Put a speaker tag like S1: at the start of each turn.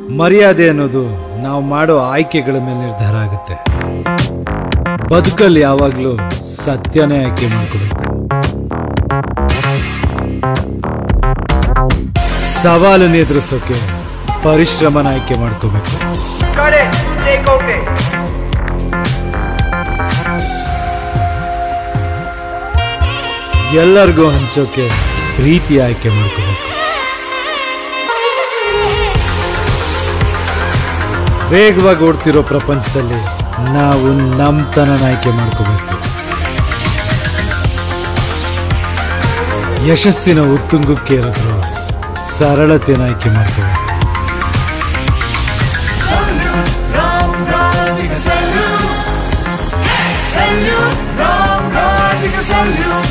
S1: ಮರ್ಯಾದೆ ಅನ್ನೋದು ನಾವು ಮಾಡೋ ಆಯ್ಕೆಗಳ ಮೇಲೆ ನಿರ್ಧಾರ ಆಗುತ್ತೆ ಬದುಕಲ್ಲಿ ಯಾವಾಗಲೂ ಸತ್ಯನೇ ಆಯ್ಕೆ ಮಾಡ್ಕೋಬೇಕು ಸವಾಲನ್ನು ಎದುರಿಸೋಕೆ ಪರಿಶ್ರಮನ ಆಯ್ಕೆ ಮಾಡ್ಕೋಬೇಕು
S2: Cut it. Take okay.
S1: ಎಲ್ಲರಿಗೂ ಹಂಚೋಕೆ ಪ್ರೀತಿ ಆಯ್ಕೆ ಮಾಡ್ಕೋಬೇಕು ವೇಗವಾಗಿ ಓಡ್ತಿರೋ ಪ್ರಪಂಚದಲ್ಲಿ ನಾವು ನಮ್ತನ ಆಯ್ಕೆ ಮಾಡ್ಕೋಬೇಕು ಯಶಸ್ಸಿನ ಉತ್ತುಂಗಕ್ಕೆ ಏರಿದ್ರು ಸರಳತೆನ ಆಯ್ಕೆ ಮಾಡ್ಕೋಬೇಕು
S3: Salute, Ram Rajika Salute.